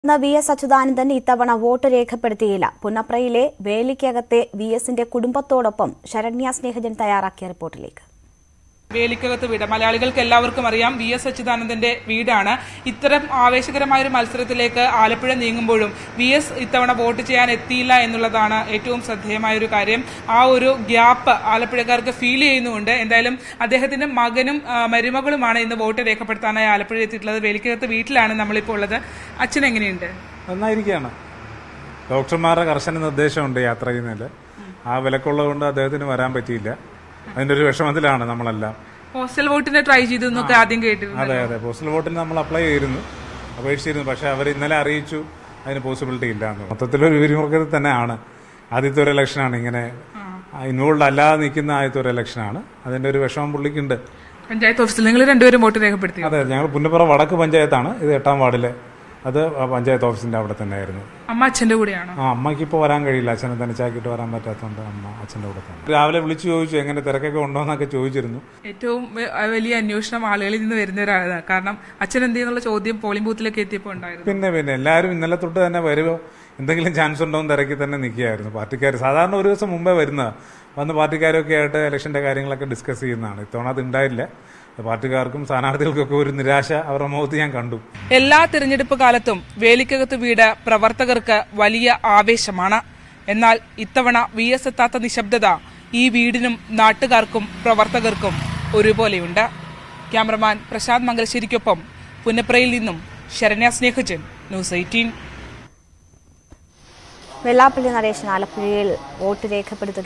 എന്ന V S Achuthanandan ഇത്തവണ vote രേഖപ്പെടുത്തിയില്ല പുന്നപ്രയിലെ വേലിക്കകത്തെ V എസിന്റെ കുടുംബത്തോടൊപ്പം ശരണ്യ സ്നേഹജൻ തയ്യാറാക്കിയ റിപ്പോർട്ടിലേക്ക് വേലിക്കകത്ത് വീട് മലയാളികൾക്ക് എല്ലാവർക്കും അറിയാം വി എസ് അച്യുതാനന്ദന്റെ വീടാണ് ഇത്തരം ആവേശകരമായ ഒരു മത്സരത്തിലേക്ക് ആലപ്പുഴ നീങ്ങുമ്പോഴും വി എസ് ഇത്തവണ വോട്ട് ചെയ്യാൻ എത്തിയില്ല എന്നുള്ളതാണ് ഏറ്റവും ശ്രദ്ധേയമായ ഒരു കാര്യം ആ ഒരു ഗ്യാപ്പ് ആലപ്പുഴക്കാർക്ക് ഫീൽ ചെയ്യുന്നുണ്ട് എന്തായാലും അദ്ദേഹത്തിന്റെ മകനും ആ, മരുമകളുമാണ് ഇന്ന് വോട്ട് രേഖപ്പെടുത്താനായി ആലപ്പുഴ എത്തിയിട്ടുള്ളത് വേലിക്കകത്ത് വീട്ടിലാണ് നമ്മളിപ്പോൾ ഉള്ളത് അച്ഛൻ എങ്ങനെയുണ്ട് നന്നായിരിക്കുകയാണ് ഡോക്ടർമാരുടെ കർശന നിർദ്ദേശമുണ്ട് യാത്ര ചെയ്യുന്നതിൽ ആ വിലക്കുള്ളത് കൊണ്ട് അദ്ദേഹത്തിന് വരാൻ പറ്റിയില്ല അതിന്റെ ഒരു വിഷമത്തിലാണ് നമ്മളെല്ലാം പോസ്റ്റൽ വോട്ടിന് ട്രൈ ചെയ്തു എന്നൊക്കെ ആദ്യം കേട്ടിരുന്നു അതെ അതെ പോസ്റ്റൽ വോട്ടിന് നമ്മൾ അപ്ലൈ ചെയ്തിരുന്നു അപേക്ഷിച്ചിരുന്നു പക്ഷെ അവർ ഇന്നലെ അറിയിച്ചു അതിന് പോസിബിലിറ്റി ഇല്ല എന്ന് മൊത്തത്തിലൊരു വിരിമുഖത്തിൽ തന്നെയാണ് ആദ്യത്തെ ഒരു ഇലക്ഷനാണ് ഇങ്ങനെ ഇൻവോൾവ് അല്ലാതെ നിൽക്കുന്ന ആദ്യത്തെ ഒരു ഇലക്ഷനാണ് അതിന്റെ ഒരു വിഷമം പുള്ളിക്കുണ്ട് പഞ്ചായത്ത് ഓഫീസിൽ നിങ്ങൾ രണ്ടുപേരും വോട്ട് രേഖപ്പെടുത്തി അതെ ഞങ്ങൾ പുന്നപ്പുറ വടക്ക് പഞ്ചായത്താണ് ഇത് എട്ടാം വാർഡിലെ അത് ആ പഞ്ചായത്ത് ഓഫീസിന്റെ അവിടെ തന്നെയായിരുന്നു അമ്മ അച്ഛന്റെ കൂടെയാണോ ആ അമ്മയ്ക്ക് ഇപ്പോൾ വരാൻ കഴിയില്ല അച്ഛനെ തനിച്ചാക്കിയിട്ട് വരാൻ പറ്റാത്തതുകൊണ്ട് അമ്മ അച്ഛൻ്റെ കൂടെ തന്നെ രാവിലെ വിളിച്ചു ചോദിച്ചു എങ്ങനെ തിരക്കൊക്കെ ഉണ്ടോ എന്നൊക്കെ ചോദിച്ചിരുന്നു ഏറ്റവും വ- വലിയ അന്വേഷണം ആളുകളിൽ നിന്ന് വരുന്ന ഒരാളാണ് കാരണം അച്ഛൻ എന്ത് ചെയ്യുന്നുള്ള ചോദ്യം പോളിംഗ് ബൂത്തിലേക്ക് എത്തിയപ്പോൾ ഉണ്ടായിരുന്നു പിന്നെ പിന്നെ എല്ലാവരും ഇന്നലെ തൊട്ട് തന്നെ വരുമോ എന്തെങ്കിലും ചാൻസ് ഉണ്ടോ എന്ന് തിരക്കി തന്നെ നിൽക്കുകയായിരുന്നു പാർട്ടിക്കാർ സാധാരണ ഒരു ദിവസം മുമ്പേ വരുന്നതാണ് വന്ന് പാർട്ടിക്കാരൊക്കെ ആയിട്ട് ഇലക്ഷൻ്റെ കാര്യങ്ങളൊക്കെ ഡിസ്കസ് ചെയ്യുന്നതാണ് ഇത്തവണ അത് ഉണ്ടായില്ല പാർട്ടിക്കാർക്കും സ്ഥാനാർത്ഥികൾക്കൊക്കെ ഒരു നിരാശ അവരുടെ മുഖത്ത് ഞാൻ കണ്ടു എല്ലാ തിരഞ്ഞെടുപ്പ് കാലത്തും വേലിക്കകത്ത് വീട് പ്രവർത്തകർക്ക് വലിയ ആവേശമാണ് എന്നാൽ ഇത്തവണ വി എസ് എത്താത്ത നിശബ്ദത ഈ വീടിനും നാട്ടുകാർക്കും പ്രവർത്തകർക്കും ഒരുപോലെയുണ്ട് ക്യാമറമാൻ പ്രശാന്ത് മംഗലശ്ശേരിക്കൊപ്പം പുന്നപ്രയിൽ നിന്നും ശരണ്യ സ്നേഹജൻ ന്യൂസ് എയ്റ്റീൻ വെള്ളാപ്പള്ളി നടേശൻ ആലപ്പുഴയിൽ വോട്ട് രേഖപ്പെടുത്തുക